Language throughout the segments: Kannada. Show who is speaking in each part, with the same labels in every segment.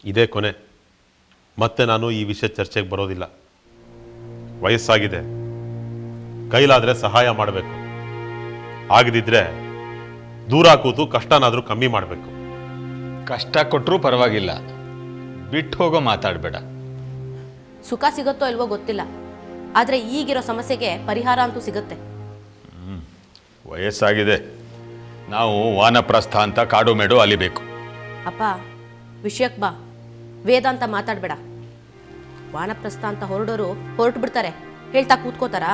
Speaker 1: ಇದೇ ಕೊನೆ ಮತ್ತೆ ನಾನು ಈ ವಿಷಯ ಚರ್ಚೆಗೆ ಬರೋದಿಲ್ಲ ವಯಸ್ಸಾಗಿದೆ ಕೈಲಾದರೆ ಸಹಾಯ ಮಾಡಬೇಕು ಆಗದಿದ್ರೆ ದೂರ ಕೂತು ಕಷ್ಟನಾದರೂ ಕಮ್ಮಿ ಮಾಡಬೇಕು
Speaker 2: ಕಷ್ಟ ಕೊಟ್ಟರೂ ಪರವಾಗಿಲ್ಲ ಬಿಟ್ಟು ಹೋಗೋ ಮಾತಾಡಬೇಡ
Speaker 3: ಸುಖ ಸಿಗುತ್ತೋ ಇಲ್ವೋ ಗೊತ್ತಿಲ್ಲ ಆದರೆ ಈಗಿರೋ ಸಮಸ್ಯೆಗೆ ಪರಿಹಾರ ಅಂತೂ ಸಿಗುತ್ತೆ
Speaker 2: ವಯಸ್ಸಾಗಿದೆ ನಾವು ವಾನಪ್ರಸ್ಥ ಅಂತ ಕಾಡು ಮೇಡು ಅಲಿಬೇಕು
Speaker 3: ಅಪ್ಪ ವಿಷಯಕ್ಕೆ ಬಾ ವೇದಾಂತ ಮಾತಾಡಬೇಡ ವಾನಪ್ರಸ್ಥ ಅಂತ ಹೊರಡೋರು ಹೊರಟು ಬಿಡ್ತಾರೆ ಹೇಳ್ತಾ ಕೂತ್ಕೋತಾರಾ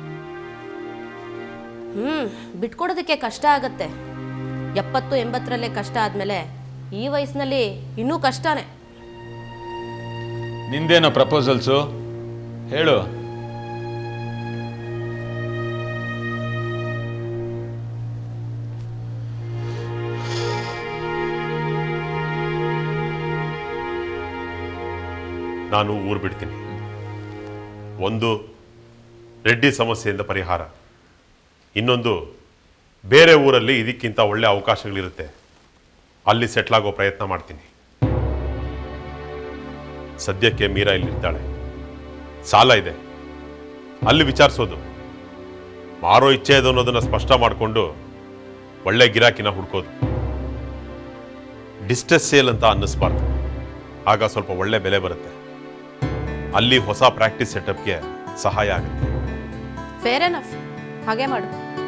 Speaker 3: ಹ್ಮ್ ಬಿಟ್ಕೊಡೋದಕ್ಕೆ ಕಷ್ಟ ಆಗತ್ತೆ ಎಪ್ಪತ್ತು ಎಂಬತ್ತರಲ್ಲೇ ಕಷ್ಟ ಆದಮೇಲೆ ಈ ವಯಸ್ಸಿನಲ್ಲಿ ಇನ್ನೂ ಕಷ್ಟನೇ
Speaker 2: ನಿಂದೇನೋ ಪ್ರಪೋಸಲ್ಸು ಹೇಳು
Speaker 1: ನಾನು ಊರು ಬಿಡ್ತೀನಿ ಒಂದು ರೆಡ್ಡಿ ಸಮಸ್ಯೆಯಿಂದ ಪರಿಹಾರ ಇನ್ನೊಂದು ಬೇರೆ ಊರಲ್ಲಿ ಇದಕ್ಕಿಂತ ಒಳ್ಳೆ ಅವಕಾಶಗಳಿರುತ್ತೆ ಅಲ್ಲಿ ಸೆಟ್ಲ್ ಆಗೋ ಪ್ರಯತ್ನ ಮಾಡ್ತೀನಿ ಸದ್ಯಕ್ಕೆ ಮೀರಾ ಇಲ್ಲಿರ್ತಾಳೆ ಸಾಲ ಇದೆ ಅಲ್ಲಿ ವಿಚಾರಿಸೋದು ಮಾರೋ ಇಚ್ಛೆ ಇದೆ ಅನ್ನೋದನ್ನ ಸ್ಪಷ್ಟ ಮಾಡಿಕೊಂಡು ಒಳ್ಳೆ ಗಿರಾಕಿನ ಹುಡ್ಕೋದು ಡಿಸ್ಟೆಸ್ ಸೇಲ್ ಅಂತ ಅನ್ನಿಸ್ಬಾರ್ದು ಆಗ ಸ್ವಲ್ಪ ಒಳ್ಳೆ ಬೆಲೆ ಬರುತ್ತೆ ಅಲ್ಲಿ ಹೊಸ ಪ್ರಾಕ್ಟೀಸ್ ಸೆಟಪ್ಗೆ ಸಹಾಯ ಆಗುತ್ತೆ
Speaker 3: ಫೇರ್ ಎನಫ್ ಹಾಗೆ ಮಾಡು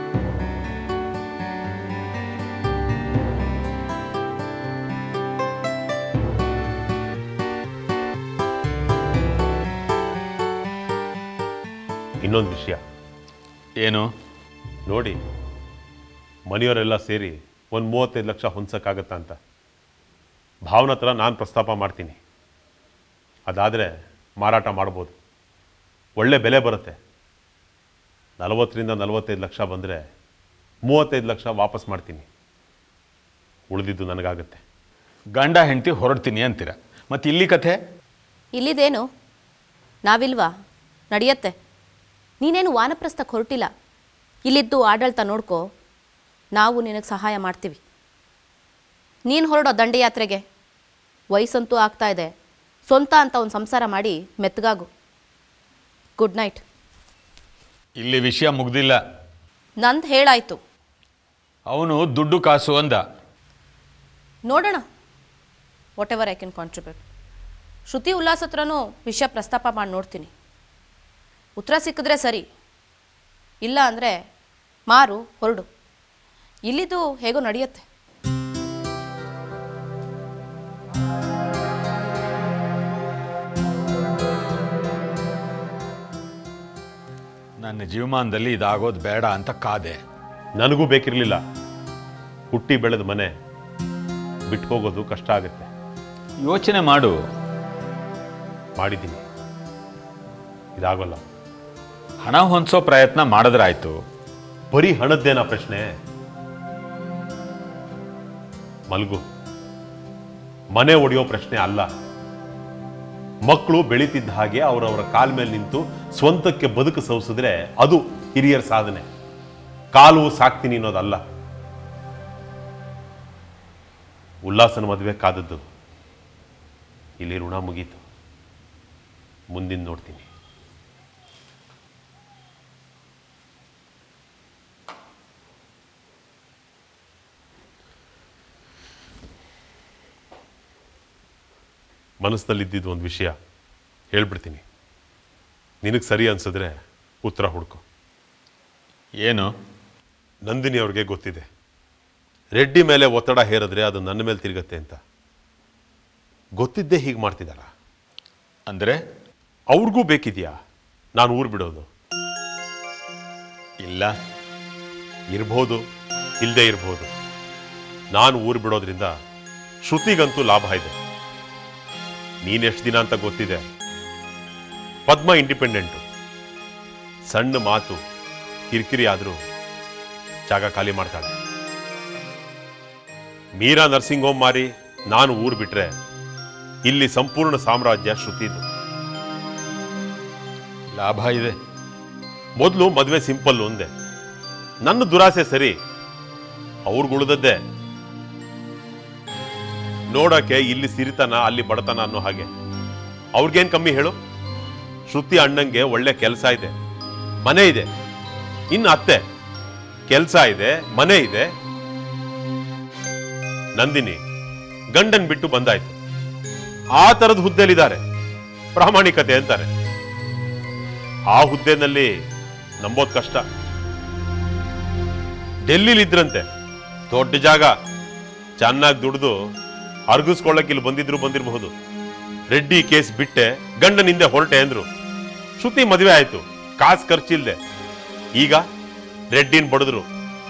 Speaker 1: ಇನ್ನೊಂದು ವಿಷಯ
Speaker 2: ಏನು
Speaker 1: ನೋಡಿ ಮನೆಯವರೆಲ್ಲ ಸೇರಿ ಒಂದು ಮೂವತ್ತೈದು ಲಕ್ಷ ಹೊಂದ್ಸಕ್ಕಾಗತ್ತಾ ಅಂತ ಭಾವನ ಹತ್ರ ನಾನು ಪ್ರಸ್ತಾಪ ಮಾಡ್ತೀನಿ ಅದಾದರೆ ಮಾರಾಟ ಮಾಡ್ಬೋದು ಒಳ್ಳೆ ಬೆಲೆ ಬರುತ್ತೆ ನಲವತ್ತರಿಂದ ನಲವತ್ತೈದು ಲಕ್ಷ ಬಂದರೆ ಮೂವತ್ತೈದು ಲಕ್ಷ ವಾಪಸ್ ಮಾಡ್ತೀನಿ ಉಳಿದಿದ್ದು ನನಗಾಗತ್ತೆ
Speaker 2: ಗಂಡ ಹೆಂಡತಿ ಹೊರಡ್ತೀನಿ ಅಂತೀರ ಮತ್ತು ಇಲ್ಲಿ ಕಥೆ
Speaker 3: ಇಲ್ಲಿದೇನು ನಾವಿಲ್ವಾ ನಡೆಯತ್ತೆ ನೀನೇನು ವಾನಪ್ರಸ್ಥಕ್ಕೆ ಹೊರಟಿಲ್ಲ ಇಲ್ಲಿದ್ದು ಆಡಳಿತ ನೋಡ್ಕೋ ನಾವು ನಿನಗೆ ಸಹಾಯ ಮಾಡ್ತೀವಿ ನೀನು ಹೊರಡೋ ದಂಡಯಾತ್ರೆಗೆ ವಯಸ್ಸಂತೂ ಆಗ್ತಾ ಇದೆ ಸ್ವಂತ ಅಂತ ಒಂದು ಸಂಸಾರ ಮಾಡಿ ಮೆತ್ತಗಾಗು ಗುಡ್ ನೈಟ್
Speaker 2: ಇಲ್ಲಿ ವಿಷಯ ಮುಗ್ದಿಲ್ಲ
Speaker 3: ನಂದು ಹೇಳಾಯ್ತು
Speaker 2: ಅವನು ದುಡ್ಡು ಕಾಸು ಅಂದ
Speaker 3: ನೋಡೋಣ whatever I can contribute Shruti Ullas ಹತ್ರನೂ ವಿಷಯ ಪ್ರಸ್ತಾಪ ಮಾಡಿ ನೋಡ್ತೀನಿ ಉತ್ತರ ಸಿಕ್ಕಿದ್ರೆ ಸರಿ ಇಲ್ಲ ಅಂದರೆ ಮಾರು ಹೊರಡು ಇಲ್ಲಿದು ಹೇಗೋ ನಡೆಯುತ್ತೆ
Speaker 2: ನನ್ನ ಜೀವಮಾನದಲ್ಲಿ ಇದಾಗೋದು ಬೇಡ ಅಂತ ಕಾದೆ
Speaker 1: ನನಗೂ ಬೇಕಿರಲಿಲ್ಲ ಹುಟ್ಟಿ ಬೆಳೆದ ಮನೆ ಬಿಟ್ಟು ಹೋಗೋದು ಕಷ್ಟ ಆಗುತ್ತೆ
Speaker 2: ಯೋಚನೆ ಮಾಡು
Speaker 1: ಮಾಡಿದ್ದೀನಿ ಇದಾಗೋಲ್ಲ
Speaker 2: ಹಣ ಹೊಂದಿಸೋ ಪ್ರಯತ್ನ ಮಾಡಿದ್ರಾಯ್ತು
Speaker 1: ಬರೀ ಹಣದ್ದೇನ ಪ್ರಶ್ನೆ ಮಲ್ಗು ಮನೆ ಒಡೆಯೋ ಪ್ರಶ್ನೆ ಅಲ್ಲ ಮಕ್ಕಳು ಬೆಳೀತಿದ್ದ ಹಾಗೆ ಅವರವರ ಕಾಲ ಮೇಲೆ ನಿಂತು ಸ್ವಂತಕ್ಕೆ ಬದುಕು ಸವಿಸಿದ್ರೆ ಅದು ಹಿರಿಯರ ಸಾಧನೆ ಕಾಲು ಸಾಕ್ತೀನಿ ಅನ್ನೋದಲ್ಲ ಉಲ್ಲಾಸನ ಮದುವೆ ಕಾದದ್ದು ಇಲ್ಲಿ ಋಣ ಮುಗೀತು ಮುಂದಿನ ನೋಡ್ತೀನಿ ಮನಸ್ಸಿನಲ್ಲಿದ್ದಿದ್ದು ಒಂದು ವಿಷಯ ಹೇಳ್ಬಿಡ್ತೀನಿ ನಿನಗೆ ಸರಿ ಅನ್ಸಿದ್ರೆ ಉತ್ತರ ಹುಡ್ಕೊ
Speaker 2: ಏನು
Speaker 1: ನಂದಿನಿ ಅವ್ರಿಗೆ ಗೊತ್ತಿದೆ ರೆಡ್ಡಿ ಮೇಲೆ ಒತ್ತಡ ಹೇರಿದ್ರೆ ಅದು ನನ್ನ ಮೇಲೆ ತಿರುಗತ್ತೆ ಅಂತ ಗೊತ್ತಿದ್ದೇ ಹೀಗೆ ಮಾಡ್ತಿದ್ದಾರ
Speaker 2: ಅಂದರೆ
Speaker 1: ಅವ್ರಿಗೂ ಬೇಕಿದೆಯಾ ನಾನು ಊರು ಬಿಡೋದು
Speaker 2: ಇಲ್ಲ
Speaker 1: ಇರ್ಬೋದು ಇಲ್ಲದೆ ಇರ್ಬೋದು ನಾನು ಊರು ಬಿಡೋದ್ರಿಂದ ಶ್ರುತಿಗಂತೂ ಲಾಭ ಇದೆ ನೀನೆಷ್ಟು ದಿನ ಅಂತ ಗೊತ್ತಿದೆ ಪದ್ಮ ಇಂಡಿಪೆಂಡೆಂಟು ಸಣ್ಣ ಮಾತು ಕಿರಿಕಿರಿ ಆದರೂ ಜಾಗ ಖಾಲಿ ಮಾಡ್ತಾಳೆ ಮೀರಾ ನರ್ಸಿಂಗ್ ಹೋಮ್ ಮಾರಿ ನಾನು ಊರು ಬಿಟ್ರೆ ಇಲ್ಲಿ ಸಂಪೂರ್ಣ ಸಾಮ್ರಾಜ್ಯ ಶ್ರುತಿದು
Speaker 2: ಲಾಭ ಇದೆ
Speaker 1: ಮೊದಲು ಮದುವೆ ಸಿಂಪಲ್ ಒಂದೇ ನನ್ನ ದುರಾಸೆ ಸರಿ ಅವ್ರಿಗುಳ್ದದ್ದೇ ನೋಡಕ್ಕೆ ಇಲ್ಲಿ ಸಿರಿತನ ಅಲ್ಲಿ ಬಡತನ ಅನ್ನೋ ಹಾಗೆ ಅವ್ರಿಗೇನ್ ಕಮ್ಮಿ ಹೇಳು ಶ್ರುತಿ ಅಣ್ಣಂಗೆ ಒಳ್ಳೆ ಕೆಲಸ ಇದೆ ಮನೆ ಇದೆ ಇನ್ನು ಅತ್ತೆ ಕೆಲಸ ಇದೆ ಮನೆ ಇದೆ ನಂದಿನಿ ಗಂಡನ್ ಬಿಟ್ಟು ಬಂದಾಯ್ತು ಆ ತರದ ಹುದ್ದೆಲಿದ್ದಾರೆ ಪ್ರಾಮಾಣಿಕತೆ ಅಂತಾರೆ ಆ ಹುದ್ದೆನಲ್ಲಿ ನಂಬೋದ್ ಕಷ್ಟ ಡೆಲ್ಲಿಲಿದ್ರಂತೆ ದೊಡ್ಡ ಜಾಗ ಚೆನ್ನಾಗಿ ದುಡಿದು ಅರ್ಗಿಸ್ಕೊಳ್ಳಕ್ಕೆ ಇಲ್ಲಿ ಬಂದಿದ್ರು ಬಂದಿರಬಹುದು ರೆಡ್ಡಿ ಕೇಸ್ ಬಿಟ್ಟೆ ಗಂಡನಿಂದ ಹೊರಟೆ ಅಂದ್ರು ಶ್ರುತಿ ಮದುವೆ ಆಯ್ತು ಕಾಸು ಖರ್ಚಿಲ್ದೆ ಈಗ ರೆಡ್ಡಿನ್ ಬಡದ್ರು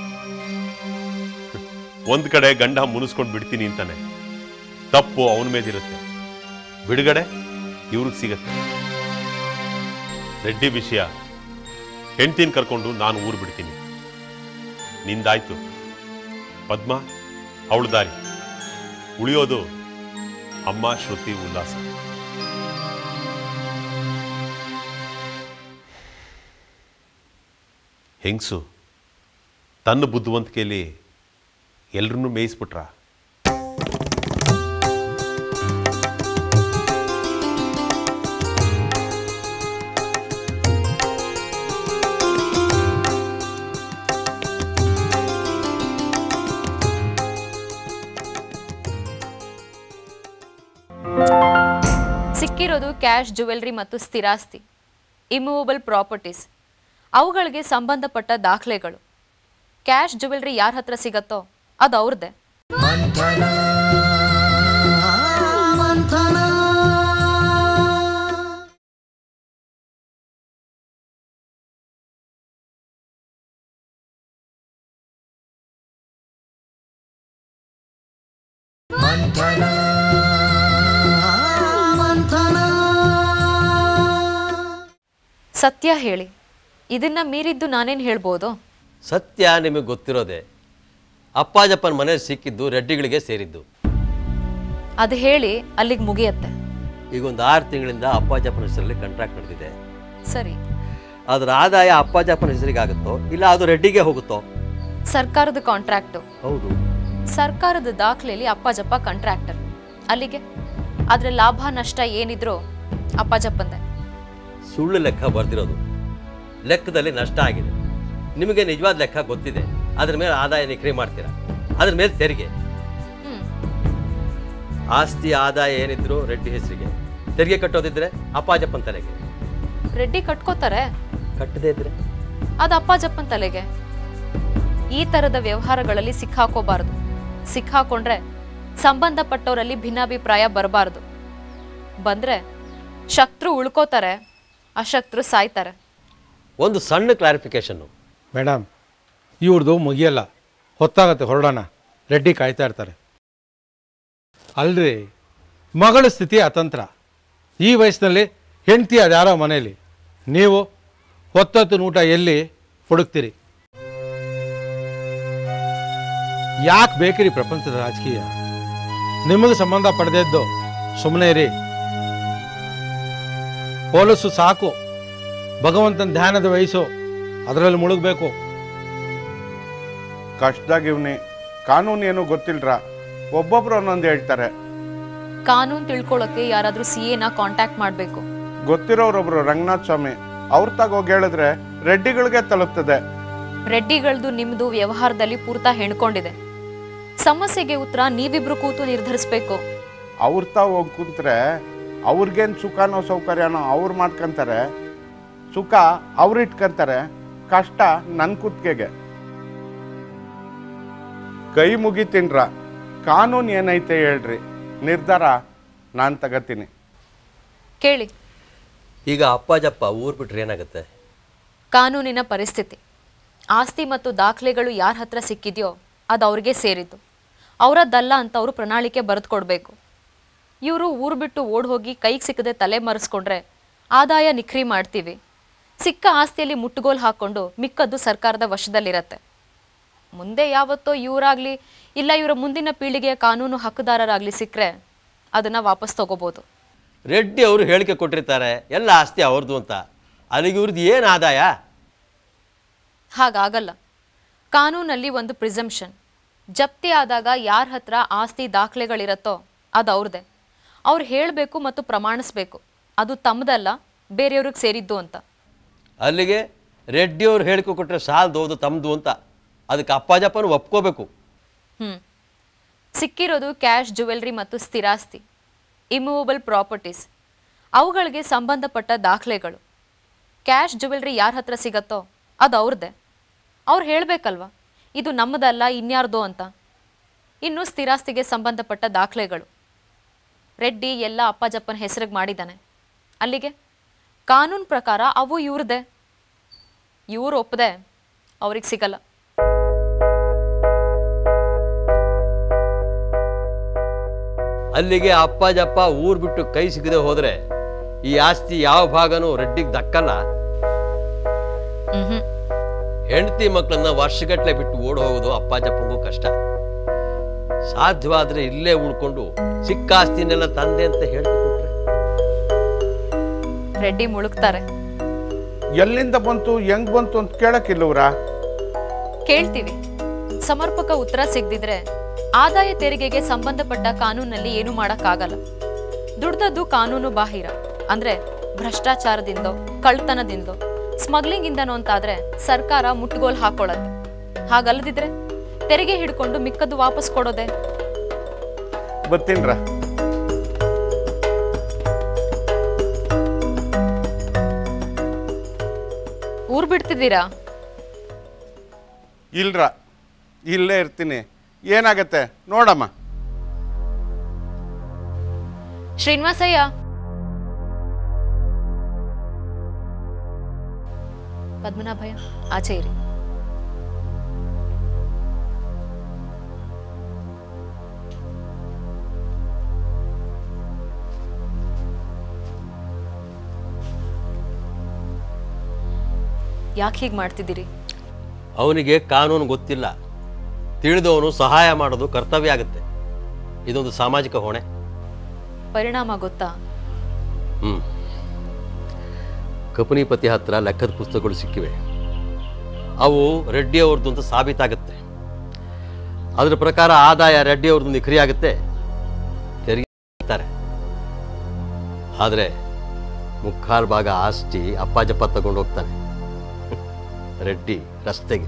Speaker 1: ಒಂದ್ ಕಡೆ ಗಂಡ ಮುನಿಸ್ಕೊಂಡು ಬಿಡ್ತೀನಿ ಅಂತಾನೆ ತಪ್ಪು ಅವನ ಮೇಲಿರುತ್ತೆ ಬಿಡುಗಡೆ ಇವ್ರಿಗೆ ಸಿಗತ್ತೆ ರೆಡ್ಡಿ ವಿಷಯ ಹೆಂಡ್ತಿನ ಕರ್ಕೊಂಡು ನಾನು ಊರು ಬಿಡ್ತೀನಿ ನಿಂದಾಯ್ತು ಪದ್ಮ ಅವಳ ದಾರಿ ಉಳಿಯೋದು ಅಮ್ಮ ಶ್ರುತಿ ಉಲ್ಲಾಸ ಹೆಂಗ್ಸು ತನ್ನ ಬುದ್ಧಿವಂತಿಕೆಯಲ್ಲಿ ಎಲ್ರನ್ನೂ ಮೇಯಿಸ್ಬಿಟ್ರ
Speaker 4: ಸಿಕ್ಕಿರೋದು ಕ್ಯಾಶ್ ಜುವೆಲ್ರಿ ಮತ್ತು ಸ್ಥಿರಾಸ್ತಿ ಇಮೂವಬಲ್ ಪ್ರಾಪರ್ಟೀಸ್ ಅವುಗಳಿಗೆ ಸಂಬಂಧಪಟ್ಟ ದಾಖಲೆಗಳು ಕ್ಯಾಶ್ ಜುವೆಲ್ರಿ ಯಾರ ಹತ್ರ ಸಿಗತ್ತೋ ಅದು ಅವ್ರದ್ದೇ ಸತ್ಯ ಹೇಳಿ ಇದನ್ನ ಮೀರಿದ್ದು ನಾನೇನು ಹೇಳ್ಬೋದು
Speaker 5: ಸತ್ಯ ನಿಮಗೆ ಗೊತ್ತಿರೋದೆ ಅಪ್ಪಾಜಪ್ಪನ ಮನೇಲಿ ಸಿಕ್ಕಿದ್ದು ರೆಡ್ಡಿಗಳಿಗೆ ಸೇರಿದ್ದು
Speaker 4: ಅದು ಹೇಳಿ ಅಲ್ಲಿಗೆ ಮುಗಿಯತ್ತೆ
Speaker 5: ಈಗ ಒಂದು ಆರು ತಿಂಗಳಿಂದ ಅಪ್ಪಾಜಪ್ಪನ ಹೆಸರಲ್ಲಿ ಕಾಂಟ್ರಾಕ್ಟ್ ನಡೆದಿದೆ
Speaker 4: ಸರಿ
Speaker 5: ಅದರ ಆದಾಯ ಅಪ್ಪಾಜಪ್ಪನ ಹೆಸರಿಗೆ ಆಗುತ್ತೋ ಇಲ್ಲ ಅದು ರೆಡ್ಡಿಗೆ ಹೋಗುತ್ತೋ
Speaker 4: ಸರ್ಕಾರದ ಕಾಂಟ್ರಾಕ್ಟು
Speaker 5: ಹೌದು
Speaker 4: ಸರ್ಕಾರದ ದಾಖಲೆಯಲ್ಲಿ ಅಪ್ಪಾಜಪ್ಪ ಕಾಂಟ್ರಾಕ್ಟರ್ ಅಲ್ಲಿಗೆ ಅದ್ರ ಲಾಭ ನಷ್ಟ ಏನಿದ್ರು ಅಪ್ಪಾಜಪ್ಪಂದೆ
Speaker 5: ಸುಳ್ಳು ಲೆಕ್ಕ ಬರ್ದಿರೋದು ಲೆಕ್ಕದಲ್ಲಿ ನಷ್ಟ ಆಗಿದೆ ನಿಮಗೆ ನಿಜವಾದ ಲೆಕ್ಕ ಗೊತ್ತಿದೆ ಅದ್ರ ಮೇಲೆ ಆದಾಯ ನಿಕ್ರಿ ಮಾಡ್ತೀರಾ ಅದ್ರ ಮೇಲೆ ತೆರಿಗೆ
Speaker 4: ಹ್ಮ್
Speaker 5: ಆಸ್ತಿ ಆದಾಯ ಏನಿದ್ರು ರೆಡ್ಡಿ ಹೆಸರಿಗೆ ತೆರಿಗೆ ಕಟ್ಟೋದಿದ್ರೆ ಅಪ್ಪಾಜಪ್ಪನ ತಲೆಗೆ
Speaker 4: ರೆಡ್ಡಿ ಕಟ್ಕೋತಾರೆ
Speaker 5: ಕಟ್ಟದೇ ಇದ್ರೆ
Speaker 4: ಅದು ಅಪ್ಪಾಜಪ್ಪನ ತಲೆಗೆ ಈ ತರದ ವ್ಯವಹಾರಗಳಲ್ಲಿ ಸಿಕ್ಕಾಕೋಬಾರದು ಸಿಕ್ಕಾಕೊಂಡ್ರೆ ಸಂಬಂಧಪಟ್ಟವರಲ್ಲಿ ಭಿನ್ನಾಭಿಪ್ರಾಯ ಬರಬಾರದು ಬಂದ್ರೆ ಶಕ್ತರು ಉಳ್ಕೋತಾರೆ ಅಶಕ್ತರು ಸಾಯ್ತಾರೆ
Speaker 5: ಒಂದು ಸಣ್ಣ ಕ್ಲಾರಿಫಿಕೇಶನ್ನು
Speaker 6: ಮೇಡಮ್ ಇವ್ರದ್ದು ಮುಗಿಯಲ್ಲ ಹೊತ್ತಾಗತ್ತೆ ಹೊರಡೋಣ ರೆಡ್ಡಿ ಕಾಯ್ತಾ ಇರ್ತಾರೆ ಅಲ್ರಿ ಮಗಳ ಸ್ಥಿತಿ ಅತಂತ್ರ ಈ ವಯಸ್ಸಿನಲ್ಲಿ ಹೆಂಡ್ತಿ ಅದ್ಯಾರೋ ಮನೆಯಲ್ಲಿ ನೀವು ಹೊತ್ತೊತ್ತು ಊಟ ಎಲ್ಲಿ ಹುಡುಕ್ತೀರಿ ಯಾಕೆ ಬೇಕ್ರಿ ಪ್ರಪಂಚದ ರಾಜಕೀಯ ನಿಮಗೆ ಸಂಬಂಧ ಪಡೆದಿದ್ದು ಸುಮ್ಮನೆ ಇರಿ ಹೋಲಸು ಸಾಕು ಭಗವಂತನ ಧ್ಯಾನದ ವಯಸ್ಸು ಅದರಲ್ಲಿ ಮುಳುಗಬೇಕು
Speaker 7: ಕಷ್ಟದಾಗಿವ್ನಿ ಕಾನೂನು ಏನು ಗೊತ್ತಿಲ್ರ ಒಬ್ಬೊಬ್ರು ಒಂದೊಂದು ಹೇಳ್ತಾರೆ
Speaker 4: ಕಾನೂನು ತಿಳ್ಕೊಳ್ಳೋಕೆ ಯಾರಾದ್ರೂ ಸಿ ಎನ ಕಾಂಟ್ಯಾಕ್ಟ್ ಮಾಡಬೇಕು
Speaker 7: ಗೊತ್ತಿರೋರೊಬ್ರು ರಂಗನಾಥ್ ಸ್ವಾಮಿ ಅವ್ರ ಹೋಗಿ ಹೇಳಿದ್ರೆ ರೆಡ್ಡಿಗಳಿಗೆ ತಲುಪ್ತದೆ
Speaker 4: ರೆಡ್ಡಿಗಳದು ನಿಮ್ದು ವ್ಯವಹಾರದಲ್ಲಿ ಪೂರ್ತ ಹೆಣ್ಕೊಂಡಿದೆ ಸಮಸ್ಯೆಗೆ ಉತ್ತರ ನೀವಿಬ್ರು ಕೂತು ನಿರ್ಧರಿಸ್ಬೇಕು
Speaker 7: ಅವ್ರ ತಾವ್ ಹೋಗಿ ಕೂತ್ರೆ ಅವ್ರಿಗೇನು ಸುಖನೋ ಸೌಕರ್ಯನೋ ಅವ್ರು ಮಾಡ್ಕೊಂತಾರೆ ಸುಖ ಅವ್ರು ಇಟ್ಕೊಂತಾರೆ ಕಷ್ಟ ನನ್ನ ಕುತ್ತಿಗೆಗೆ ಕೈ ಮುಗಿತೀನ್ರ ಕಾನೂನು ಏನೈತೆ ಹೇಳ್ರಿ ನಿರ್ಧಾರ ನಾನು ತಗತೀನಿ
Speaker 4: ಕೇಳಿ
Speaker 5: ಈಗ ಅಪ್ಪಾಜಪ್ಪ ಊರು ಬಿಟ್ರೆ ಏನಾಗುತ್ತೆ
Speaker 4: ಕಾನೂನಿನ ಪರಿಸ್ಥಿತಿ ಆಸ್ತಿ ಮತ್ತು ದಾಖಲೆಗಳು ಯಾರ ಹತ್ರ ಸಿಕ್ಕಿದೆಯೋ ಅದು ಅವ್ರಿಗೆ ಸೇರಿದ್ದು ಅವರದ್ದಲ್ಲ ಅಂತ ಅವರು ಪ್ರಣಾಳಿಕೆ ಬರೆದು ಕೊಡಬೇಕು ಇವರು ಊರು ಬಿಟ್ಟು ಓಡ್ ಹೋಗಿ ಕೈಗೆ ಸಿಕ್ಕದೆ ತಲೆ ಮರೆಸ್ಕೊಂಡ್ರೆ ಆದಾಯ ನಿಖರಿ ಮಾಡ್ತೀವಿ ಸಿಕ್ಕ ಆಸ್ತಿಯಲ್ಲಿ ಮುಟ್ಟುಗೋಲು ಹಾಕ್ಕೊಂಡು ಮಿಕ್ಕದ್ದು ಸರ್ಕಾರದ ವಶದಲ್ಲಿರತ್ತೆ ಮುಂದೆ ಯಾವತ್ತೋ ಇವರಾಗ್ಲಿ ಇಲ್ಲ ಇವರ ಮುಂದಿನ ಪೀಳಿಗೆಯ ಕಾನೂನು ಹಕ್ಕುದಾರರಾಗ್ಲಿ ಸಿಕ್ಕರೆ ಅದನ್ನು ವಾಪಸ್ ತಗೋಬೋದು
Speaker 5: ರೆಡ್ಡಿ ಅವರು ಹೇಳಿಕೆ ಕೊಟ್ಟಿರ್ತಾರೆ ಎಲ್ಲ ಆಸ್ತಿ ಅವ್ರದ್ದು ಅಂತ ಅಲ್ಲಿಗೆ ಇವ್ರದ್ದು ಏನು ಆದಾಯ
Speaker 4: ಹಾಗಾಗಲ್ಲ ಕಾನೂನಲ್ಲಿ ಒಂದು ಪ್ರಿಸಂಪ್ಷನ್ ಜಪ್ತಿ ಆದಾಗ ಯಾರ ಹತ್ರ ಆಸ್ತಿ ದಾಖಲೆಗಳಿರತ್ತೋ ಅದು ಅವ್ರದ್ದೇ ಅವ್ರು ಹೇಳಬೇಕು ಮತ್ತು ಪ್ರಮಾಣಿಸ್ಬೇಕು ಅದು ತಮ್ಮದಲ್ಲ ಬೇರೆಯವ್ರಿಗೆ ಸೇರಿದ್ದು ಅಂತ
Speaker 5: ಅಲ್ಲಿಗೆ ರೆಡ್ಡಿಯವ್ರು ಹೇಳಿಕೊ ಕೊಟ್ಟರೆ ಸಾಲದು ತಮ್ಮದು ಅಂತ ಅದಕ್ಕೆ ಅಪ್ಪಾಜಪ್ಪನು ಒಪ್ಕೋಬೇಕು
Speaker 4: ಹ್ಞೂ ಸಿಕ್ಕಿರೋದು ಕ್ಯಾಶ್ ಜುವೆಲ್ರಿ ಮತ್ತು ಸ್ಥಿರಾಸ್ತಿ ಇಮೂವಬಲ್ ಪ್ರಾಪರ್ಟೀಸ್ ಅವುಗಳಿಗೆ ಸಂಬಂಧಪಟ್ಟ ದಾಖಲೆಗಳು ಕ್ಯಾಶ್ ಜುವೆಲ್ರಿ ಯಾರ ಹತ್ರ ಸಿಗತ್ತೋ ಅದು ಅವ್ರದ್ದೇ ಅವ್ರು ಹೇಳಬೇಕಲ್ವ ಇದು ನಮ್ಮದಲ್ಲ ಇನ್ಯಾರ್ದೋ ಅಂತ ಇನ್ನು ಸ್ಥಿರಾಸ್ತಿಗೆ ಸಂಬಂಧಪಟ್ಟ ದಾಖಲೆಗಳು ರೆಡ್ಡಿ ಎಲ್ಲ ಅಪ್ಪಾಜಪ್ಪನ ಹೆಸರಿಗೆ ಮಾಡಿದ್ದಾನೆ ಅಲ್ಲಿಗೆ ಕಾನೂನು ಪ್ರಕಾರ ಅವು ಇವ್ರದ್ದೇ ಇವ್ರು ಒಪ್ಪದೆ ಅವ್ರಿಗೆ ಸಿಗಲ್ಲ
Speaker 5: ಅಲ್ಲಿಗೆ ಅಪ್ಪಾಜಪ್ಪ ಊರು ಬಿಟ್ಟು ಕೈ ಸಿಗದೆ ಹೋದರೆ ಈ ಆಸ್ತಿ ಯಾವ ಭಾಗನೂ ರೆಡ್ಡಿಗೆ ದಕ್ಕಲ್ಲ
Speaker 4: ಹ್ಞೂ
Speaker 5: ಹೆಂಡತಿ ಮಕ್ಕಳನ್ನ ವರ್ಷಗಟ್ಟಲೆ ಬಿಟ್ಟು ಓಡ್ ಹೋಗೋದು ಅಪ್ಪಾಜಪ್ಪಂಗೂ ಕಷ್ಟ ಸಾಧ್ಯವಾದ್ರೆ ಇಲ್ಲೇ ಉಳ್ಕೊಂಡು ಸಿಕ್ಕ ಆಸ್ತಿನೆಲ್ಲ ತಂದೆ ಅಂತ ಹೇಳ್ಕೊಟ್ರೆ
Speaker 4: ರೆಡ್ಡಿ ಮುಳುಗ್ತಾರೆ
Speaker 7: ಎಲ್ಲಿಂದ ಬಂತು ಹೆಂಗ್ ಬಂತು ಅಂತ ಕೇಳಕ್ಕಿಲ್ಲವ್ರಾ
Speaker 4: ಕೇಳ್ತೀವಿ ಸಮರ್ಪಕ ಉತ್ತರ ಸಿಗದಿದ್ರೆ ಆದಾಯ ತೆರಿಗೆಗೆ ಸಂಬಂಧಪಟ್ಟ ಕಾನೂನಲ್ಲಿ ಏನು ಮಾಡಕ್ಕಾಗಲ್ಲ ದುಡ್ದದ್ದು ಕಾನೂನು ಬಾಹಿರ ಅಂದ್ರೆ ಭ್ರಷ್ಟಾಚಾರದಿಂದೋ ಕಳ್ತನದಿಂದೋ ಸ್ಮಗ್ಲಿಂಗ್ ಇಂದನೋ ಅಂತಾದ್ರೆ ಸರ್ಕಾರ ಮುಟ್ಟುಗೋಲ್ ಹಾಕೊಳ್ಳತ್ತೆ ಹಾಗಲ್ಲದಿದ್ರೆ ತೆರಿಗೆ ಹಿಡ್ಕೊಂಡು ಮಿಕ್ಕದ್ದು ವಾಪಸ್ ಕೊಡೋದೆ
Speaker 7: ಬರ್ತೀನ್ರ
Speaker 4: ಊರ್ ಬಿಡ್ತಿದ್ದೀರಾ
Speaker 7: ಇಲ್ರ ಇಲ್ಲೇ ಇರ್ತೀನಿ ಏನಾಗತ್ತೆ ನೋಡಮ್ಮ
Speaker 4: ಶ್ರೀನಿವಾಸಯ್ಯ ಪದ್ಮನಾಭಯ್ಯ ಆಚೆ ಇರಿ ಯಾಕೆ ಹೀಗೆ ಮಾಡ್ತಿದ್ದೀರಿ
Speaker 5: ಅವನಿಗೆ ಕಾನೂನು ಗೊತ್ತಿಲ್ಲ ತಿಳಿದವನು ಸಹಾಯ ಮಾಡೋದು ಕರ್ತವ್ಯ ಆಗುತ್ತೆ ಇದೊಂದು ಸಾಮಾಜಿಕ ಹೊಣೆ
Speaker 4: ಪರಿಣಾಮ ಗೊತ್ತಾ
Speaker 5: ಹ್ಞೂ ಕಪನಿಪತಿ ಹತ್ರ ಲೆಕ್ಕದ ಪುಸ್ತಕಗಳು ಸಿಕ್ಕಿವೆ ಅವು ರೆಡ್ಡಿ ಅವ್ರದ್ದು ಅಂತ ಸಾಬೀತಾಗುತ್ತೆ ಅದರ ಪ್ರಕಾರ ಆದಾಯ ರೆಡ್ಡಿ ಅವ್ರದ್ದು ನಿಖರಿ ಆಗುತ್ತೆ ತೆರಿಗೆ ಹಾಕ್ತಾರೆ. ಆದರೆ ಮುಕ್ಕಾಲು ಭಾಗ ಆಸ್ತಿ ಅಪ್ಪಾಜಪ್ಪ ತಗೊಂಡು ಹೋಗ್ತಾನೆ ರೆಡ್ಡಿ ರಸ್ತೆಗೆ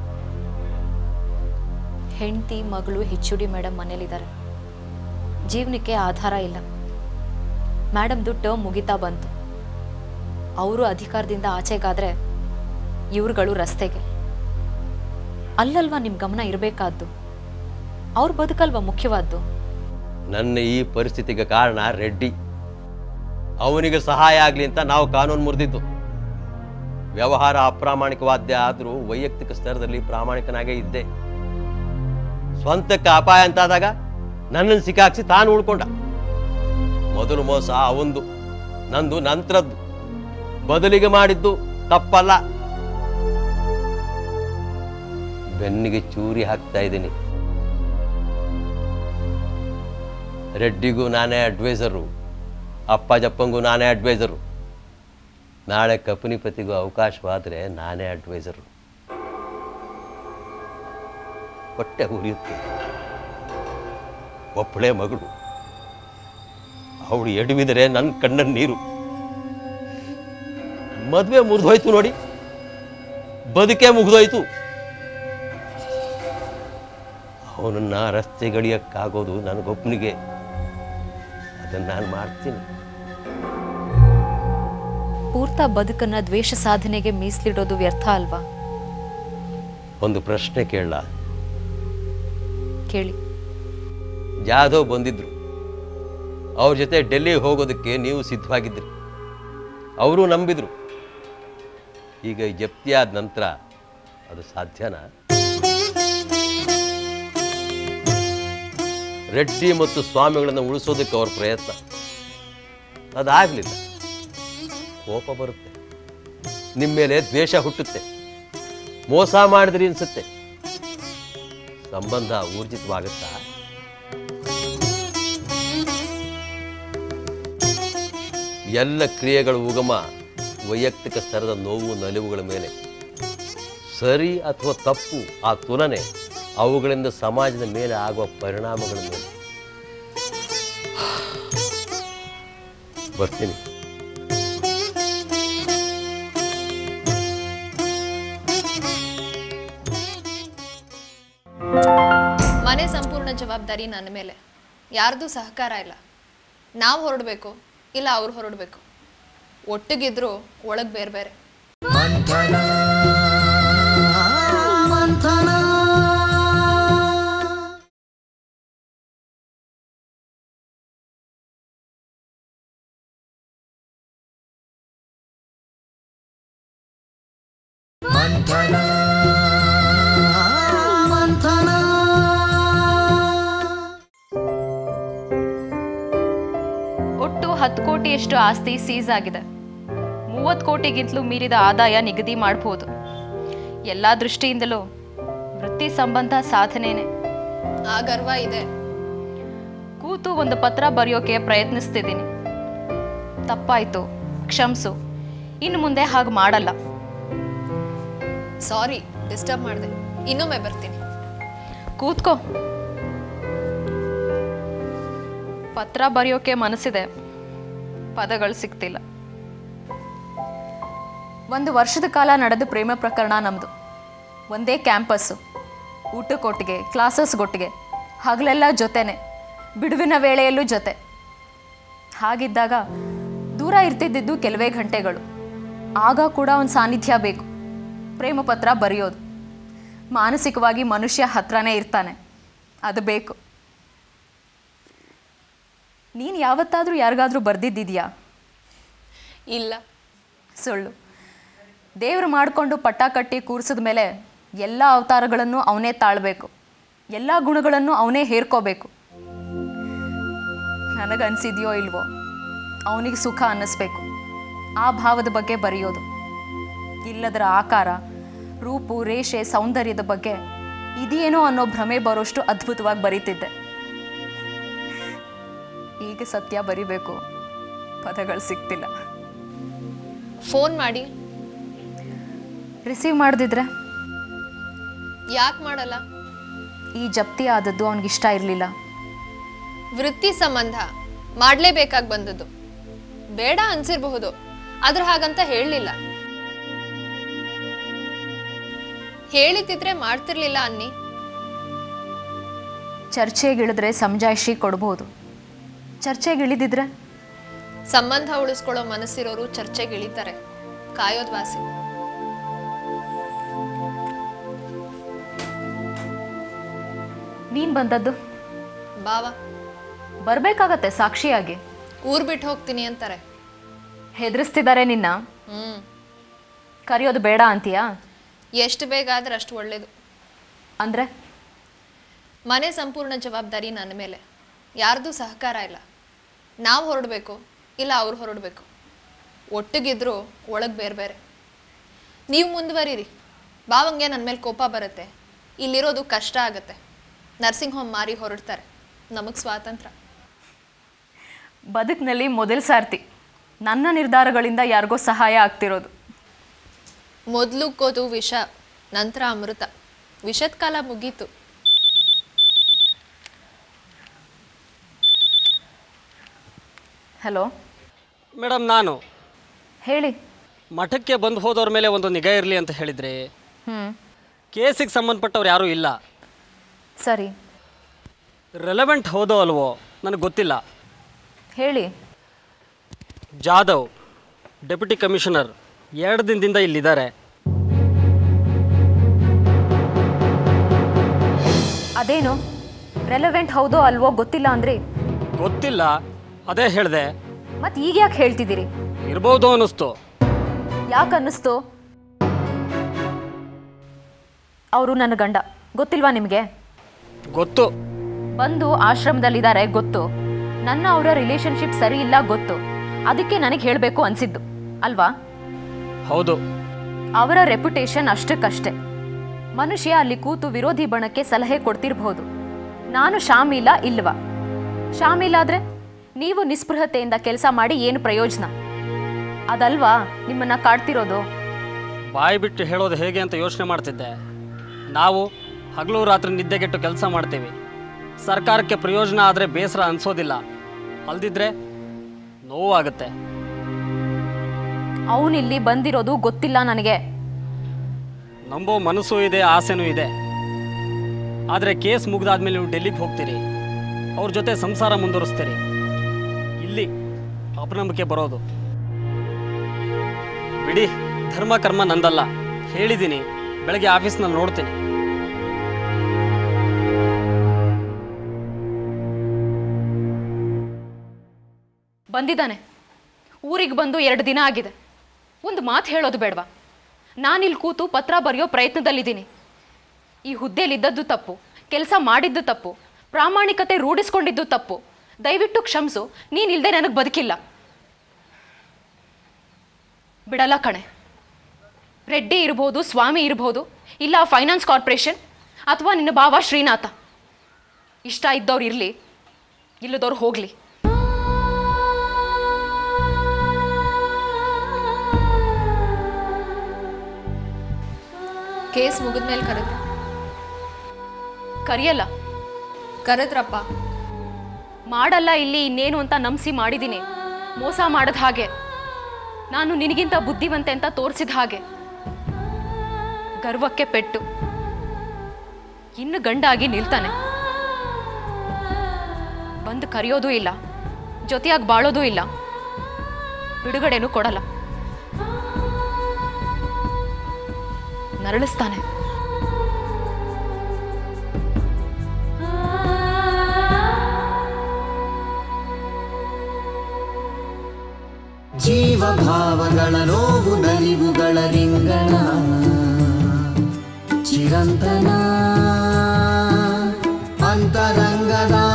Speaker 4: ಹೆಂಡತಿ ಮಗಳು ಹೆಚ್ಚುಡಿ ಮೇಡಮ್ ಮನೇಲಿದ್ದಾರೆ ಜೀವನಕ್ಕೆ ಆಧಾರ ಇಲ್ಲ ಮೇಡಮ್ದು ಟರ್ಮ್ ಮುಗಿತಾ ಬಂತು ಅವರು ಅಧಿಕಾರದಿಂದ ಆಚೆಗಾದ್ರೆ ಇವ್ರುಗಳು ರಸ್ತೆಗೆ ಅಲ್ಲಲ್ವಾ ನಿಮ್ಮ ಗಮನ ಇರಬೇಕಾದ್ದು ಅವ್ರ ಬದುಕಲ್ವಾ ಮುಖ್ಯವಾದ್ದು
Speaker 5: ನನ್ನ ಈ ಪರಿಸ್ಥಿತಿಗೆ ಕಾರಣ ರೆಡ್ಡಿ ಅವನಿಗೆ ಸಹಾಯ ಆಗಲಿ ಅಂತ ನಾವು ಕಾನೂನು ಮುರಿದಿದ್ದು ವ್ಯವಹಾರ ಅಪ್ರಾಮಾಣಿಕವಾದ್ಯ ಆದರೂ ವೈಯಕ್ತಿಕ ಸ್ತರದಲ್ಲಿ ಪ್ರಾಮಾಣಿಕನಾಗೇ ಇದ್ದೆ ಸ್ವಂತಕ್ಕೆ ಅಪಾಯ ಅಂತಾದಾಗ ನನ್ನನ್ನು ಸಿಕ್ಕಾಕ್ಸಿ ತಾನು ಉಳ್ಕೊಂಡ ಮೊದಲು ಮೋಸ ಅವಂದು ನಂದು ನಂತರದ್ದು ಬದಲಿಗೆ ಮಾಡಿದ್ದು ತಪ್ಪಲ್ಲ ಬೆನ್ನಿಗೆ ಚೂರಿ ಹಾಕ್ತಾ ಇದ್ದೀನಿ ರೆಡ್ಡಿಗೂ ನಾನೇ ಅಡ್ವೈಸರು ಅಪ್ಪಾಜಪ್ಪಂಗೂ ನಾನೇ ಅಡ್ವೈಸರು ನಾಳೆ ಕಪನಿಪತಿಗೂ ಅವಕಾಶವಾದರೆ ನಾನೇ ಅಡ್ವೈಸರು ಹೊಟ್ಟೆ ಉರಿಯುತ್ತೆ ಒಬ್ಬಳೇ ಮಗಳು ಅವಳು ಎಡವಿದರೆ ನನ್ನ ಕಣ್ಣಲ್ಲಿ ನೀರು ಮದುವೆ ಮುರಿದೋಯ್ತು ನೋಡಿ ಬದುಕೆ ಮುಗಿದೋಯ್ತು ಅವನನ್ನ ರಸ್ತೆಗಳಿಯಕ್ಕಾಗೋದು ನನಗೊಬ್ಬನಿಗೆ ಅದನ್ನು ನಾನು ಮಾಡ್ತೀನಿ
Speaker 4: ಪೂರ್ತ ಬದುಕನ್ನ ದ್ವೇಷ ಸಾಧನೆಗೆ ಮೀಸಲಿಡೋದು ವ್ಯರ್ಥ ಅಲ್ವಾ
Speaker 5: ಒಂದು ಪ್ರಶ್ನೆ ಕೇಳಲ್ಲ
Speaker 4: ಕೇಳಿ
Speaker 5: ಜಾಧವ್ ಬಂದಿದ್ರು ಅವ್ರ ಜೊತೆ ಡೆಲ್ಲಿಗೆ ಹೋಗೋದಕ್ಕೆ ನೀವು ಸಿದ್ಧವಾಗಿದ್ರಿ ಅವರು ನಂಬಿದ್ರು ಈಗ ಈ ಜಪ್ತಿ ಆದ ನಂತರ ಅದು ಸಾಧ್ಯನಾ ರೆಡ್ಡಿ ಮತ್ತು ಸ್ವಾಮಿಗಳನ್ನು ಉಳಿಸೋದಕ್ಕೆ ಅವ್ರ ಪ್ರಯತ್ನ ಅದಾಗಲಿಲ್ಲ ಕೋಪ ಬರುತ್ತೆ ನಿಮ್ಮ ಮೇಲೆ ದ್ವೇಷ ಹುಟ್ಟುತ್ತೆ ಮೋಸ ಮಾಡಿದ್ರಿ ಅನ್ಸುತ್ತೆ ಸಂಬಂಧ ಊರ್ಜಿತವಾಗುತ್ತಾ ಎಲ್ಲ ಕ್ರಿಯೆಗಳ ಉಗಮ ವೈಯಕ್ತಿಕ ಸ್ತರದ ನೋವು ನಲಿವುಗಳ ಮೇಲೆ ಸರಿ ಅಥವಾ ತಪ್ಪು ಆ ತುಲನೆ ಅವುಗಳಿಂದ ಸಮಾಜದ ಮೇಲೆ ಆಗುವ ಪರಿಣಾಮಗಳ ಮೇಲೆ ಬರ್ತೀನಿ
Speaker 8: ಮನೆ ಸಂಪೂರ್ಣ ಜವಾಬ್ದಾರಿ ನನ್ನ ಮೇಲೆ ಯಾರ್ದು ಸಹಕಾರ ಇಲ್ಲ ನಾವು ಹೊರಡಬೇಕು ಇಲ್ಲ ಅವ್ರು ಹೊರಡಬೇಕು ಒಟ್ಟಿಗಿದ್ರು ಒಳಗೆ ಬೇರೆ ಬೇರೆ
Speaker 4: ಒಟ್ಟು ಹತ್ತು ಕೋಟಿಯಷ್ಟು ಆಸ್ತಿ ಸೀಸ್ ಆಗಿದೆ ಮೂವತ್ತು ಕೋಟಿಗಿಂತಲೂ ಮೀರಿದ ಆದಾಯ ನಿಗದಿ ಮಾಡಬಹುದು ಎಲ್ಲ ದೃಷ್ಟಿಯಿಂದಲೂ ವೃತ್ತಿ ಸಂಬಂಧ ಸಾಧನೆನೇ
Speaker 8: ಆ ಗರ್ವ ಇದೆ
Speaker 4: ಕೂತು ಒಂದು ಪತ್ರ ಬರೆಯೋಕೆ ಪ್ರಯತ್ನಿಸ್ತಿದ್ದೀನಿ ತಪ್ಪಾಯ್ತು ಕ್ಷಮಿಸು ಇನ್ನು ಮುಂದೆ ಹಾಗೆ ಮಾಡಲ್ಲ
Speaker 8: ಸಾರಿ ಡಿಸ್ಟರ್ಬ್ ಮಾಡಿದೆ ಇನ್ನೊಮ್ಮೆ ಬರ್ತೀನಿ
Speaker 4: ಕೂತ್ಕೋ ಪತ್ರ ಬರೆಯೋಕೆ ಮನಸ್ಸಿದೆ ಪದಗಳು ಸಿಗ್ತಿಲ್ಲ ಒಂದು ವರ್ಷದ ಕಾಲ ನಡೆದ ಪ್ರೇಮ ಪ್ರಕರಣ ನಮ್ಮದು ಒಂದೇ ಕ್ಯಾಂಪಸ್ಸು ಊಟಕ್ಕೊಟ್ಟಿಗೆ ಕ್ಲಾಸಸ್ಗೊಟ್ಟಿಗೆ ಹಗಲೆಲ್ಲ ಜೊತೆನೆ ಬಿಡುವಿನ ವೇಳೆಯಲ್ಲೂ ಜೊತೆ ಹಾಗಿದ್ದಾಗ ದೂರ ಇರ್ತಿದ್ದಿದ್ದು ಕೆಲವೇ ಗಂಟೆಗಳು ಆಗ ಕೂಡ ಒಂದು ಸಾನ್ನಿಧ್ಯ ಬೇಕು ಪ್ರೇಮ ಪತ್ರ ಬರೆಯೋದು ಮಾನಸಿಕವಾಗಿ ಮನುಷ್ಯ ಹತ್ರನೇ ಇರ್ತಾನೆ ಅದು ಬೇಕು ನೀನು ಯಾವತ್ತಾದರೂ ಯಾರಿಗಾದ್ರೂ ಬರೆದಿದ್ದಿದೆಯಾ
Speaker 8: ಇಲ್ಲ
Speaker 4: ಸುಳ್ಳು ದೇವರು ಮಾಡಿಕೊಂಡು ಪಟ್ಟ ಕಟ್ಟಿ ಕೂರಿಸಿದ ಮೇಲೆ ಎಲ್ಲ ಅವತಾರಗಳನ್ನು ಅವನೇ ತಾಳಬೇಕು ಎಲ್ಲ ಗುಣಗಳನ್ನು ಅವನೇ ಹೇರ್ಕೋಬೇಕು ನನಗನ್ಸಿದ್ಯೋ ಇಲ್ವೋ ಅವನಿಗೆ ಸುಖ ಅನ್ನಿಸ್ಬೇಕು ಆ ಭಾವದ ಬಗ್ಗೆ ಬರೆಯೋದು ಇಲ್ಲದರ ಆಕಾರ ರೂಪು ರೇಷೆ ಸೌಂದರ್ಯದ ಬಗ್ಗೆ ಇದೇನೋ ಅನ್ನೋ ಭ್ರಮೆ ಬರೋಷ್ಟು ಅದ್ಭುತವಾಗಿ ಬರೀತಿದ್ದೆ ಈಗ ಸತ್ಯ ಬರಿಬೇಕು ಪದಗಳು ಸಿಗ್ತಿಲ್ಲ
Speaker 8: ಫೋನ್ ಮಾಡಿ
Speaker 4: ರಿಸೀವ್ ಮಾಡದಿದ್ರೆ
Speaker 8: ಯಾಕೆ ಮಾಡಲ್ಲ
Speaker 4: ಈ ಜಪ್ತಿ ಆದದ್ದು ಅವನಿಗಿಷ್ಟ ಇರಲಿಲ್ಲ
Speaker 8: ವೃತ್ತಿ ಸಂಬಂಧ ಮಾಡಲೇಬೇಕಾಗಿ ಬಂದದ್ದು ಬೇಡ ಅನ್ಸಿರ್ಬಹುದು ಆದ್ರೆ ಹಾಗಂತ ಹೇಳಲಿಲ್ಲ ಹೇಳಿದ್ದಿದ್ರೆ ಮಾಡ್ತಿರ್ಲಿಲ್ಲ ಅನ್ನಿ
Speaker 4: ಚರ್ಚೆಗಿಳಿದ್ರೆ ಸಮಜಾಯಿಷಿ ಕೊಡ್ಬೋದು ಚರ್ಚೆಗಿಳಿದಿದ್ರೆ
Speaker 8: ಸಂಬಂಧ ಉಳಿಸ್ಕೊಳ್ಳೋ ಮನಸ್ಸಿರೋರು ಚರ್ಚೆಗೆ ಇಳಿತಾರೆ ಕಾಯೋದ್ ವಾಸಿ
Speaker 4: ನೀನು ಬಂದದ್ದು
Speaker 8: ಬಾವ
Speaker 4: ಬರಬೇಕಾಗತ್ತೆ ಸಾಕ್ಷಿಯಾಗಿ
Speaker 8: ಊರ್ ಬಿಟ್ಟು ಹೋಗ್ತೀನಿ ಅಂತಾರೆ
Speaker 4: ಹೆದರಿಸ್ತಿದ್ದಾರೆ ನಿನ್ನ
Speaker 8: ಹ್ಮ್
Speaker 4: ಕರೆಯೋದು ಬೇಡ ಅಂತೀಯಾ
Speaker 8: ಎಷ್ಟು ಬೇಗ ಆದ್ರೆ ಅಷ್ಟು ಒಳ್ಳೇದು
Speaker 4: ಅಂದರೆ
Speaker 8: ಮನೆ ಸಂಪೂರ್ಣ ಜವಾಬ್ದಾರಿ ನನ್ನ ಮೇಲೆ ಯಾರ್ದು ಸಹಕಾರ ಇಲ್ಲ ನಾವು ಹೊರಡಬೇಕು ಇಲ್ಲ ಅವ್ರು ಹೊರಡಬೇಕು ಒಟ್ಟಿಗಿದ್ರು ಒಳಗೆ ಬೇರೆ ಬೇರೆ ನೀವು ಮುಂದುವರಿರಿ ಬಾವಂಗೆ ನನ್ನ ಮೇಲೆ ಕೋಪ ಬರುತ್ತೆ ಇಲ್ಲಿರೋದು ಕಷ್ಟ ಆಗುತ್ತೆ ನರ್ಸಿಂಗ್ ಹೋಮ್ ಮಾರಿ ಹೊರಡ್ತಾರೆ ನಮಗೆ ಸ್ವಾತಂತ್ರ್ಯ
Speaker 4: ಬದುಕಿನಲ್ಲಿ ಮೊದಲ ಸಾರ್ತಿ ನನ್ನ ನಿರ್ಧಾರಗಳಿಂದ ಯಾರಿಗೋ ಸಹಾಯ ಆಗ್ತಿರೋದು
Speaker 8: ಮೊದಲು ಕೋದು ವಿಷ ನಂತರ ಅಮೃತ ವಿಷದ ಕಾಲ ಮುಗೀತು
Speaker 4: ಹಲೋ
Speaker 9: ಮೇಡಮ್ ನಾನು
Speaker 4: ಹೇಳಿ
Speaker 9: ಮಠಕ್ಕೆ ಬಂದು ಹೋದವ್ರ ಮೇಲೆ ಒಂದು ನಿಗಾ ಇರಲಿ ಅಂತ ಹೇಳಿದ್ರಿ
Speaker 4: ಹ್ಞೂ
Speaker 9: ಕೇಸಿಗೆ ಸಂಬಂಧಪಟ್ಟವ್ರು ಯಾರೂ ಇಲ್ಲ
Speaker 4: ಸರಿ
Speaker 9: ರೆಲೆವೆಂಟ್ ಹೌದೋ ಅಲ್ವೋ ನನಗೆ ಗೊತ್ತಿಲ್ಲ
Speaker 4: ಹೇಳಿ
Speaker 9: ಜಾಧವ್ ಡೆಪ್ಯೂಟಿ ಕಮಿಷನರ್ ಎರಡು ದಿನದಿಂದ ಇಲ್ಲಿದ್ದಾರೆ
Speaker 4: ಅದೇನು ರೆಲೆವೆಂಟ್ ಹೌದೋ ಅಲ್ವೋ ಗೊತ್ತಿಲ್ಲ ಅಂದ್ರಿ
Speaker 9: ಗೊತ್ತಿಲ್ಲ ಅದೇ ಹೇಳಿದೆ
Speaker 4: ಮತ್ತೆ ಈಗ ಯಾಕೆ ಹೇಳ್ತಿದ್ದೀರಿ
Speaker 9: ಇರ್ಬೋದು ಅನ್ನಿಸ್ತು
Speaker 4: ಯಾಕೆ ಅನ್ನಿಸ್ತು ಅವರು ನನ್ನ ಗಂಡ ಗೊತ್ತಿಲ್ವಾ ನಿಮಗೆ
Speaker 9: ಗೊತ್ತು
Speaker 4: ಬಂದು ಆಶ್ರಮದಲ್ಲಿದ್ದಾರೆ ಗೊತ್ತು ನನ್ನ ಅವರ ರಿಲೇಶನ್ಶಿಪ್ ಸರಿ ಇಲ್ಲ ಗೊತ್ತು ಅದಕ್ಕೆ ನನಗೆ ಹೇಳಬೇಕು ಅನ್ಸಿದ್ದು ಅಲ್ವಾ
Speaker 9: ಹೌದು
Speaker 4: ಅವರ ರೆಪ್ಯುಟೇಷನ್ ಅಷ್ಟಕ್ಕಷ್ಟೇ ಮನುಷ್ಯ ಅಲ್ಲಿ ಕೂತು ವಿರೋಧಿ ಬಣಕ್ಕೆ ಸಲಹೆ ಕೊಡ್ತಿರ್ಬೋದು ನಾನು ಶಾಮೀಲ ಇಲ್ವಾ ಶಾಮೀಲಾದ್ರೆ ನೀವು ನಿಸ್ಪೃಹತೆಯಿಂದ ಕೆಲಸ ಮಾಡಿ ಏನು ಪ್ರಯೋಜನ ಅದಲ್ವಾ ನಿಮ್ಮನ್ನ ಕಾಡ್ತಿರೋದು
Speaker 9: ಬಾಯಿ ಬಿಟ್ಟು ಹೇಳೋದು ಹೇಗೆ ಅಂತ ಯೋಚನೆ ಮಾಡ್ತಿದ್ದೆ ನಾವು ಹಗಲು ರಾತ್ರಿ ನಿದ್ದೆಗೆಟ್ಟು ಕೆಲಸ ಮಾಡ್ತೀವಿ ಸರ್ಕಾರಕ್ಕೆ ಪ್ರಯೋಜನ ಆದರೆ ಬೇಸರ ಅನಿಸೋದಿಲ್ಲ ಅಲ್ದಿದ್ರೆ ನೋವಾಗುತ್ತೆ
Speaker 4: ಅವನಿಲ್ಲಿ ಬಂದಿರೋದು ಗೊತ್ತಿಲ್ಲ ನನಗೆ
Speaker 9: ನಂಬೋ ಮನಸ್ಸು ಇದೆ ಆಸೆನೂ ಇದೆ ಆದರೆ ಕೇಸ್ ಮುಗ್ದಾದ್ಮೇಲೆ ನೀವು ಡೆಲ್ಲಿಗೆ ಹೋಗ್ತೀರಿ ಅವ್ರ ಜೊತೆ ಸಂಸಾರ ಮುಂದುವರಿಸ್ತೀರಿ ಇಲ್ಲಿ ಅಪನಂಬಿಕೆ ಬರೋದು ಬಿಡಿ ಧರ್ಮ ಕರ್ಮ ನಂದಲ್ಲ ಹೇಳಿದ್ದೀನಿ ಬೆಳಗ್ಗೆ ಆಫೀಸ್ನಲ್ಲಿ ನೋಡ್ತೀನಿ
Speaker 4: ಬಂದಿದ್ದಾನೆ ಊರಿಗೆ ಬಂದು ಎರಡು ದಿನ ಆಗಿದೆ ಒಂದು ಮಾತು ಹೇಳೋದು ಬೇಡವಾ ನಾನಿಲ್ಲಿ ಕೂತು ಪತ್ರ ಬರೆಯೋ ಪ್ರಯತ್ನದಲ್ಲಿದ್ದೀನಿ ಈ ಹುದ್ದೆಲಿದ್ದದ್ದು ತಪ್ಪು ಕೆಲಸ ಮಾಡಿದ್ದು ತಪ್ಪು ಪ್ರಾಮಾಣಿಕತೆ ರೂಢಿಸ್ಕೊಂಡಿದ್ದು ತಪ್ಪು ದಯವಿಟ್ಟು ಕ್ಷಮಿಸು ನೀನಿಲ್ಲದೆ ನನಗೆ ಬದುಕಿಲ್ಲ ಬಿಡಲ್ಲ ಕಣೆ ರೆಡ್ಡಿ ಇರ್ಬೋದು ಸ್ವಾಮಿ ಇರ್ಬೋದು ಇಲ್ಲ ಫೈನಾನ್ಸ್ ಕಾರ್ಪೊರೇಷನ್ ಅಥವಾ ನಿನ್ನ ಭಾವ ಶ್ರೀನಾಥ ಇಷ್ಟ ಇದ್ದವ್ರು ಇರಲಿ ಇಲ್ಲದವ್ರು ಹೋಗಲಿ
Speaker 8: ಕೇಸ್ ಮುಗಿದ್ಮೇಲೆ ಕರೆದ್ರು
Speaker 4: ಕರಿಯಲ್ಲ
Speaker 8: ಕರೆದ್ರಪ್ಪ
Speaker 4: ಮಾಡಲ್ಲ ಇಲ್ಲಿ ಇನ್ನೇನು ಅಂತ ನಂಬಿಸಿ ಮಾಡಿದ್ದೀನಿ ಮೋಸ ಮಾಡದ ಹಾಗೆ ನಾನು ನಿನಗಿಂತ ಬುದ್ಧಿವಂತೆ ಅಂತ ತೋರಿಸಿದ ಹಾಗೆ ಗರ್ವಕ್ಕೆ ಪೆಟ್ಟು ಇನ್ನು ಗಂಡಾಗಿ ನಿಲ್ತಾನೆ ಬಂದು ಕರೆಯೋದೂ ಇಲ್ಲ ಜೊತೆಯಾಗಿ ಬಾಳೋದೂ ಇಲ್ಲ ಬಿಡುಗಡೆನೂ ಕೊಡಲ್ಲ ನರಳಿಸ್ತಾನೆ
Speaker 10: ಜೀವಭಾವಗಳ ನೋವು ನಲಿವುಗಳ ರಿಂಗಣ ಚಿರಂತನ ಅಂತರಂಗದ